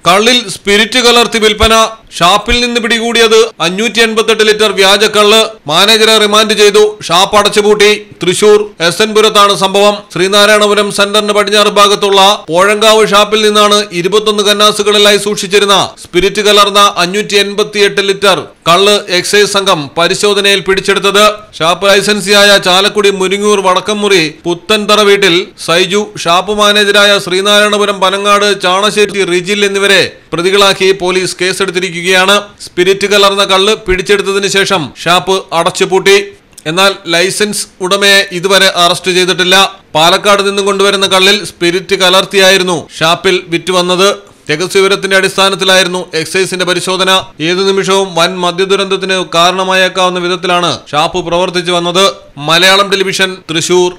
കള്ളിൽ spirit കലർത്തി വിൽപ്പന ഷാപ്പിൽ നിന്ന് പിടികൂടിയത് അഞ്ഞൂറ്റി എൺപത്തെട്ട് ലിറ്റർ വ്യാജ കള്ള് മാനേജറെ റിമാൻഡ് ചെയ്തു ഷാപ്പ് അടച്ചുപൂട്ടി തൃശൂർ എസ് എൻ പുരത്താണ് സംഭവം ശ്രീനാരായണപുരം സെന്ററിന് പടിഞ്ഞാറ് ഭാഗത്തുള്ള പോഴങ്കാവ് ഷാപ്പിൽ നിന്നാണ് ഇരുപത്തൊന്ന് കന്നാസുകളിലായി സൂക്ഷിച്ചിരുന്ന സ്പിരിറ്റ് കലർന്ന അഞ്ഞൂറ്റി എൺപത്തിയെട്ട് ലിറ്റർ കള്ള് എക്സൈസ് സംഘം പരിശോധനയിൽ പിടിച്ചെടുത്തത് ഷാപ്പ് ലൈസൻസിയായ ചാലക്കുടി മുരിങ്ങൂർ വടക്കംമുറി പുത്തൻതറ വീട്ടിൽ സൈജു ഷാപ്പ് മാനേജരായ ശ്രീനാരായണപുരം പനങ്ങാട് ചാണശ്ശേരി റിജിൽ എന്നിവരെ പ്രതികളാക്കി പോലീസ് കേസെടുത്തിരിക്കുകയാണ് സ്പിരിറ്റ് കലർന്ന കള്ള് പിടിച്ചെടുത്തതിന് ശേഷം ഷാപ്പ് അടച്ചുപൂട്ടി എന്നാൽ ലൈസൻസ് ഉടമയെ ഇതുവരെ അറസ്റ്റ് ചെയ്തിട്ടില്ല പാലക്കാട് നിന്നും കൊണ്ടുവരുന്ന കള്ളിൽ സ്പിരിറ്റ് കലർത്തിയായിരുന്നു ഷാപ്പിൽ വിറ്റുവന്നത് രഹസ്യവിവരത്തിന്റെ അടിസ്ഥാനത്തിലായിരുന്നു എക്സൈസിന്റെ പരിശോധന ഏതു നിമിഷവും വൻ മദ്യദുരന്തത്തിന് കാരണമായേക്കാവുന്ന വിധത്തിലാണ് ഷാപ്പ് പ്രവർത്തിച്ചു വന്നത് മലയാളം ടെലിവിഷൻ തൃശൂർ